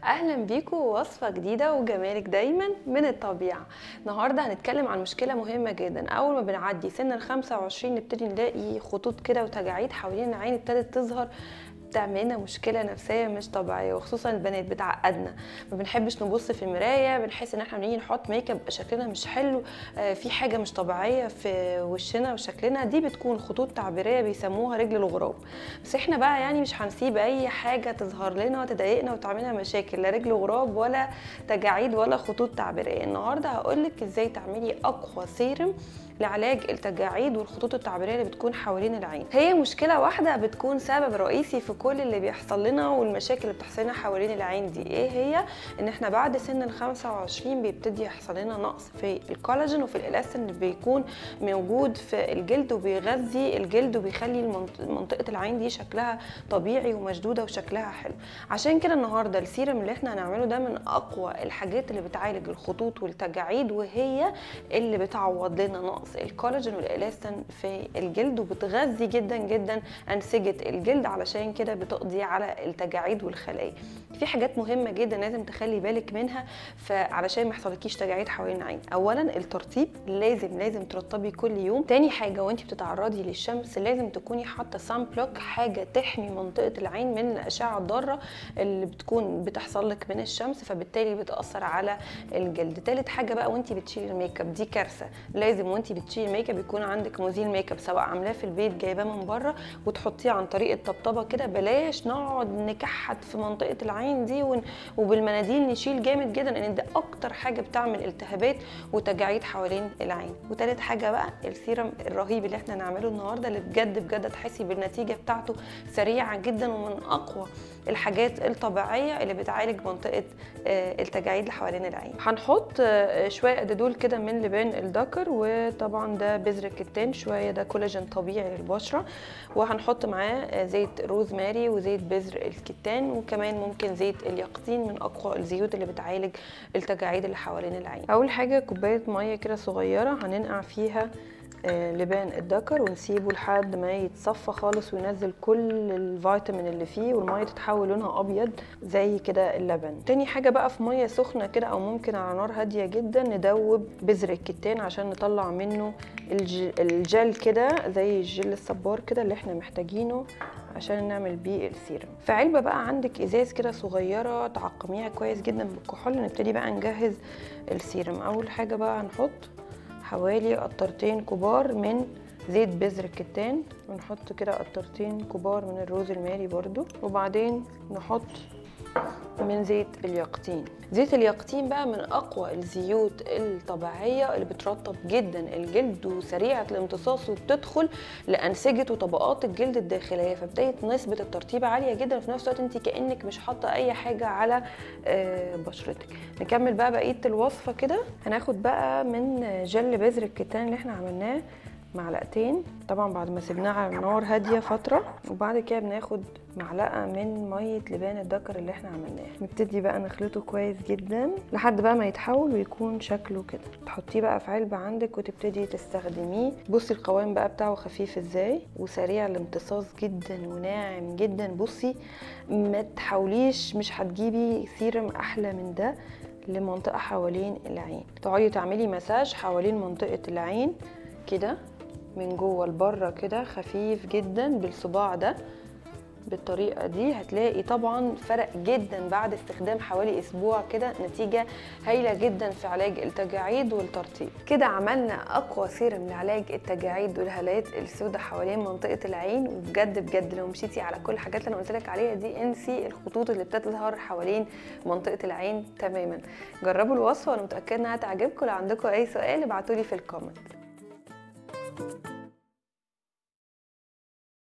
اهلا بيكم وصفه جديده وجمالك دايما من الطبيعه النهارده هنتكلم عن مشكله مهمه جدا اول ما بنعدي سن ال 25 نبتدي نلاقي خطوط كده وتجاعيد حوالين العين ابتدت تظهر بتعمل لنا مشكله نفسيه مش طبيعيه وخصوصا البنات بتعقدنا ما بنحبش نبص في المرايه بنحس ان احنا بنيجي نحط ميك اب شكلنا مش حلو آه، في حاجه مش طبيعيه في وشنا وشكلنا دي بتكون خطوط تعبيريه بيسموها رجل الغراب بس احنا بقى يعني مش هنسيب اي حاجه تظهر لنا وتضايقنا وتعملنا مشاكل لا رجل غراب ولا تجاعيد ولا خطوط تعبيريه النهارده هقولك ازاي تعملي اقوى سيرم لعلاج التجاعيد والخطوط التعبيريه اللي بتكون حوالين العين هي مشكله واحده بتكون سبب رئيسي في كل اللي بيحصل لنا والمشاكل اللي بتحصل لنا حوالين العين دي ايه هي ان احنا بعد سن ال 25 بيبتدي يحصل لنا نقص في الكولاجين وفي الالاستين اللي بيكون موجود في الجلد وبيغذي الجلد وبيخلي المنط- منطقه العين دي شكلها طبيعي ومشدوده وشكلها حلو عشان كده النهارده السيرم اللي احنا هنعمله ده من اقوى الحاجات اللي بتعالج الخطوط والتجاعيد وهي اللي بتعوض لنا نقص الكولاجين والالاستين في الجلد وبتغذي جدا جدا انسجه الجلد علشان كده بتقضي على التجاعيد والخلايا في حاجات مهمه جدا لازم تخلي بالك منها فعلشان ما يحصلكيش تجاعيد حوالين العين اولا الترطيب لازم لازم ترطبي كل يوم تاني حاجه وانت بتتعرضي للشمس لازم تكوني حاطه سان بلوك حاجه تحمي منطقه العين من الاشعه الضاره اللي بتكون بتحصل لك من الشمس فبالتالي بتاثر على الجلد تالت حاجه بقى وانت بتشيلي الميك اب دي كارثه لازم وانت بتشيلي الميك اب يكون عندك مزيل ميك اب سواء عاملاه في البيت جايباه من بره وتحطيه عن طريق الطبطبه كده بلاش نقعد نكحت في منطقه العين دي ون- وبالمناديل نشيل جامد جدا لان ده اكتر حاجه بتعمل التهابات وتجاعيد حوالين العين وتالت حاجه بقى السيرم الرهيب اللي احنا هنعمله النهارده اللي بجد بجد تحسي بالنتيجه بتاعته سريعه جدا ومن اقوى الحاجات الطبيعيه اللي بتعالج منطقه آه، التجاعيد اللي حوالين العين هنحط آه، شويه اديدول كده من لبان الذكر وطبعا ده بذر الكتان شويه ده كولاجين طبيعي للبشره وهنحط معاه آه، زيت روزماري وزيت بذر الكتان وكمان ممكن زيت اليقطين من اقوى الزيوت اللي بتعالج التجاعيد اللي حوالين العين اول حاجه كوبايه ميه كده صغيره هننقع فيها آه، لبان الذكر ونسيبه لحد ما يتصفى خالص وينزل كل الفيتامين اللي فيه والميه تتحول لونها ابيض زي كده اللبن تاني حاجه بقى في ميه سخنه كده او ممكن على نار هاديه جدا ندوب بذر الكتان عشان نطلع منه الج- الجل كده زي الجل الصبار كده اللي احنا محتاجينه عشان نعمل بيه السيرم في علبه بقى عندك ازاز كده صغيره تعقميها كويس جدا بالكحول نبتدي بقى نجهز السيرم اول حاجه بقى هنحط حوالي قطرتين كبار من زيت بذر الكتان ونحط كده قطرتين كبار من الروز الماري برضو وبعدين نحط من زيت اليقطين زيت اليقطين بقى من اقوى الزيوت الطبيعيه اللي بترطب جدا الجلد وسريعه الامتصاص وبتدخل لانسجه وطبقات الجلد الداخليه فبدايه نسبه الترطيب عاليه جدا وفي نفس الوقت انت كانك مش حاطه اي حاجه على آه، بشرتك نكمل بقى بقيه الوصفه كده هناخد بقى من جل بذر الكتان اللي احنا عملناه معلقتين طبعا بعد ما سيبناه على نار هاديه فتره وبعد كده بناخد معلقه من ميه لبان الذكر اللي احنا عملناه نبتدي بقى نخلطه كويس جدا لحد بقى ما يتحول ويكون شكله كده تحطيه بقى في علبه عندك وتبتدي تستخدميه بصي القوام بقى بتاعه خفيف ازاي وسريع الامتصاص جدا وناعم جدا بصي ما تحاوليش مش هتجيبي سيرم احلى من ده لمنطقه حوالين العين تقعدي تعملي مساج حوالين منطقه العين كده من جوه لبره كده خفيف جدا بالصباع ده بالطريقه دي هتلاقي طبعا فرق جدا بعد استخدام حوالي اسبوع كده نتيجه هايله جدا في علاج التجاعيد والترطيب كده عملنا اقوى سيرم لعلاج التجاعيد والهالات السوداء حوالين منطقه العين وبجد بجد لو مشيتي على كل الحاجات اللي انا قلت لك عليها دي انسي الخطوط اللي بتظهر حوالين منطقه العين تماما جربوا الوصفه وانا متاكده انها هتعجبكم لو عندكم اي سؤال ابعتولي في الكومنت